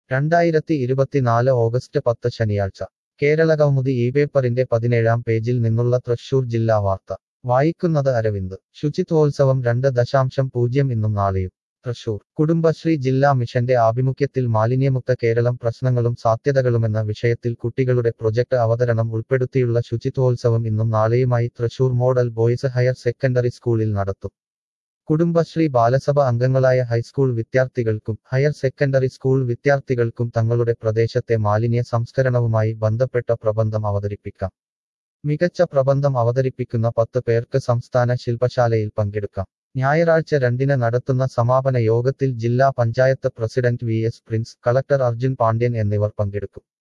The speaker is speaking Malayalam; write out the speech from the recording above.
രണ്ടായിരത്തി ഇരുപത്തിനാല് ഓഗസ്റ്റ് പത്ത് ശനിയാഴ്ച കേരള കൗമുദി ഈ പേപ്പറിന്റെ പതിനേഴാം പേജിൽ നിന്നുള്ള തൃശൂർ ജില്ലാ വാർത്ത വായിക്കുന്നത് അരവിന്ദ് ശുചിത്വോത്സവം രണ്ട് ദശാംശം പൂജ്യം ഇന്നും നാളെയും തൃശൂർ കുടുംബശ്രീ ജില്ലാ മിഷന്റെ ആഭിമുഖ്യത്തിൽ മാലിന്യമുക്ത കേരളം പ്രശ്നങ്ങളും സാധ്യതകളുമെന്ന വിഷയത്തിൽ കുട്ടികളുടെ പ്രൊജക്ട് അവതരണം ഉൾപ്പെടുത്തിയുള്ള ശുചിത്വോത്സവം ഇന്നും നാളെയുമായി Thrissur model boys higher secondary സ്കൂളിൽ നടത്തും കുടുംബശ്രീ ബാലസഭ അംഗങ്ങളായ ഹൈസ്കൂൾ വിദ്യാർത്ഥികൾക്കും ഹയർ സെക്കൻഡറി സ്കൂൾ വിദ്യാർത്ഥികൾക്കും തങ്ങളുടെ പ്രദേശത്തെ മാലിന്യ സംസ്കരണവുമായി ബന്ധപ്പെട്ട പ്രബന്ധം അവതരിപ്പിക്കാം മികച്ച പ്രബന്ധം അവതരിപ്പിക്കുന്ന പത്ത് പേർക്ക് സംസ്ഥാന ശില്പശാലയിൽ പങ്കെടുക്കാം ഞായറാഴ്ച രണ്ടിന് നടത്തുന്ന സമാപന യോഗത്തിൽ ജില്ലാ panchayat president V S Prince collector Arjun Pandian എന്നിവർ പങ്കെടുക്കും